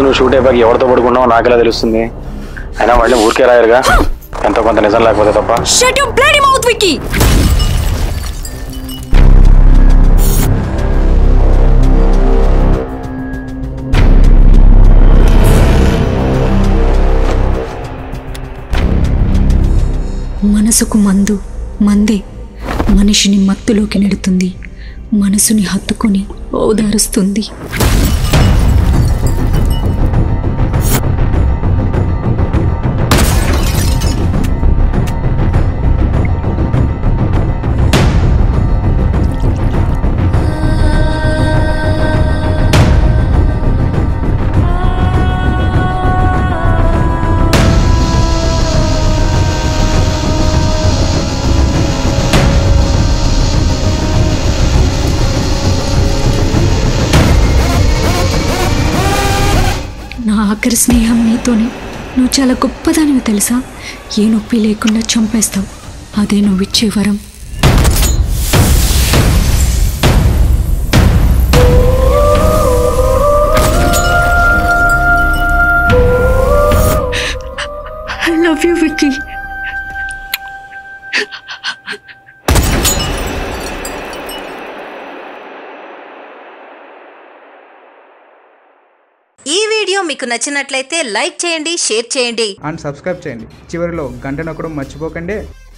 నువ్వు షూట్ అయిపోయి ఎవరితో పడుకున్నావు నాకెలా తెలుస్తుంది అయినా మళ్ళీ ఊరికే రాయరుగా ఎంతో కొంత నిజం లేకపోతే తప్ప shut your bloody mouth Vicky మనసుకు మందు మందే మనిషిని మత్తులోకి నెడుతుంది మనసుని హత్తుకొని ఓదారుస్తుంది నా ఆఖరి స్నేహం నీతోనే నువ్వు చాలా గొప్పదానివి తెలుసా ఏ నొప్పి లేకుండా చంపేస్తావు అదే నువ్వు ఇచ్చే వరం ఐ లవ్ యూ విక్కీ ఈ వీడియో మీకు నచ్చినట్లయితే లైక్ చేయండి షేర్ చేయండి అండ్ సబ్స్క్రైబ్ చేయండి చివరిలో గంట నొక్కడం మర్చిపోకండి